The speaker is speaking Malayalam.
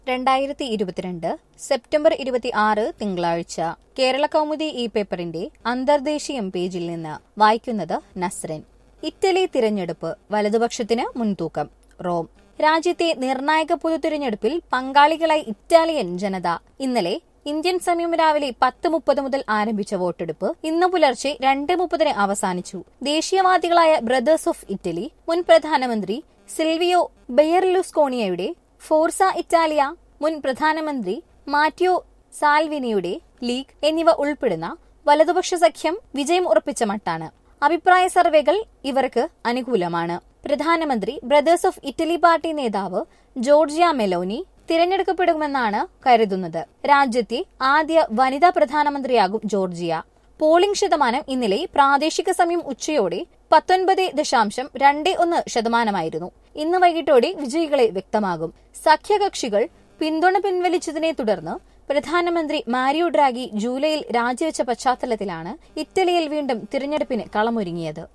രണ്ടായിരത്തി ഇരുപത്തിരണ്ട് സെപ്റ്റംബർ ഇരുപത്തി ആറ് തിങ്കളാഴ്ച കേരള കൗമുദി ഈ പേപ്പറിന്റെ അന്തർദേശീയം പേജിൽ നിന്ന് വായിക്കുന്നത് നസ്രൻ ഇറ്റലി തിരഞ്ഞെടുപ്പ് വലതുപക്ഷത്തിന് മുൻതൂക്കം റോം രാജ്യത്തെ നിർണായക പൊതുതിരഞ്ഞെടുപ്പിൽ പങ്കാളികളായി ഇറ്റാലിയൻ ജനത ഇന്നലെ ഇന്ത്യൻ സമയം രാവിലെ പത്ത് മുപ്പത് മുതൽ ആരംഭിച്ച വോട്ടെടുപ്പ് ഇന്ന് പുലർച്ചെ രണ്ട് മുപ്പതിന് അവസാനിച്ചു ദേശീയവാദികളായ ബ്രദേഴ്സ് ഓഫ് ഇറ്റലി മുൻ പ്രധാനമന്ത്രി സിൽവിയോ ബെയർലുസ്കോണിയയുടെ ഫോർസ ഇറ്റാലിയ മുൻ പ്രധാനമന്ത്രി മാറ്റിയോ സാൽവിനിയുടെ ലീഗ് എന്നിവ ഉൾപ്പെടുന്ന വലതുപക്ഷ സഖ്യം വിജയം ഉറപ്പിച്ച മട്ടാണ് അഭിപ്രായ സർവേകൾ ഇവർക്ക് അനുകൂലമാണ് പ്രധാനമന്ത്രി ബ്രദേഴ്സ് ഓഫ് ഇറ്റലി പാർട്ടി നേതാവ് ജോർജിയ മെലോനി തിരഞ്ഞെടുക്കപ്പെടുമെന്നാണ് കരുതുന്നത് രാജ്യത്തെ ആദ്യ വനിതാ പ്രധാനമന്ത്രിയാകും ജോർജിയ പോളിംഗ് ശതമാനം ഇന്നലെ പ്രാദേശിക സമയം ഉച്ചയോടെ പത്തൊൻപത് ദശാംശം രണ്ട് ഒന്ന് ശതമാനമായിരുന്നു ഇന്ന് വൈകിട്ടോടെ വിജയികളെ വ്യക്തമാകും സഖ്യകക്ഷികൾ പിന്തുണ പിൻവലിച്ചതിനെ തുടർന്ന് പ്രധാനമന്ത്രി മാരിയോ ഡ്രാഗി ജൂലൈയിൽ രാജിവെച്ച പശ്ചാത്തലത്തിലാണ് ഇറ്റലിയിൽ വീണ്ടും തിരഞ്ഞെടുപ്പിന് കളമൊരുങ്ങിയത്